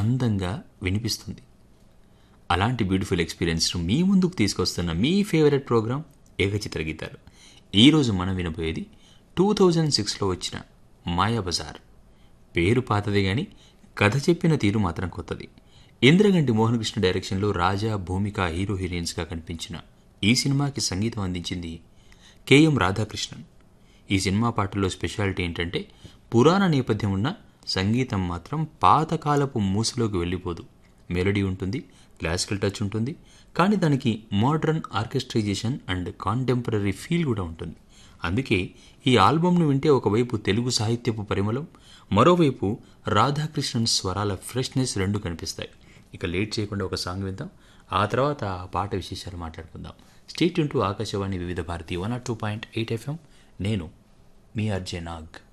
అందంగా వినిపిస్తుంది అలాంటి బ్యూటిఫుల్ ఎక్స్పీరియన్స్ను మీ ముందుకు తీసుకొస్తున్న మీ ఫేవరెట్ ప్రోగ్రాం ఏకచిత్ర గీతాలు ఈరోజు మనం వినబోయేది టూ థౌజండ్ సిక్స్లో వచ్చిన మాయాబజార్ పేరు పాతదే గాని కథ చెప్పిన తీరు మాత్రం కొత్తది ఇంద్రగంటి మోహన్ కృష్ణ డైరెక్షన్లో రాజా భూమిక హీరో హీరోయిన్స్గా కనిపించిన ఈ సినిమాకి సంగీతం అందించింది కెఎం రాధాకృష్ణన్ ఈ సినిమా పాటల్లో స్పెషాలిటీ ఏంటంటే పురాణ నేపథ్యం ఉన్న సంగీతం మాత్రం పాతకాలపు మూసలోకి వెళ్ళిపోదు మెలడీ ఉంటుంది క్లాసికల్ టచ్ ఉంటుంది కానీ దానికి modern orchestration and contemporary feel కూడా ఉంటుంది అందుకే ఈ ఆల్బమ్ను వింటే ఒకవైపు తెలుగు సాహిత్యపు పరిమళం మరోవైపు రాధాకృష్ణన్ స్వరాల ఫ్రెష్నెస్ రెండు కనిపిస్తాయి ఇక లేట్ చేయకుండా ఒక సాంగ్ విందాం ఆ తర్వాత ఆ పాట విశేషాలు మాట్లాడుకుందాం state into Akashvani Vividh Bharati one R two point eight FM నేను మీ అర్జయ్ నాగ్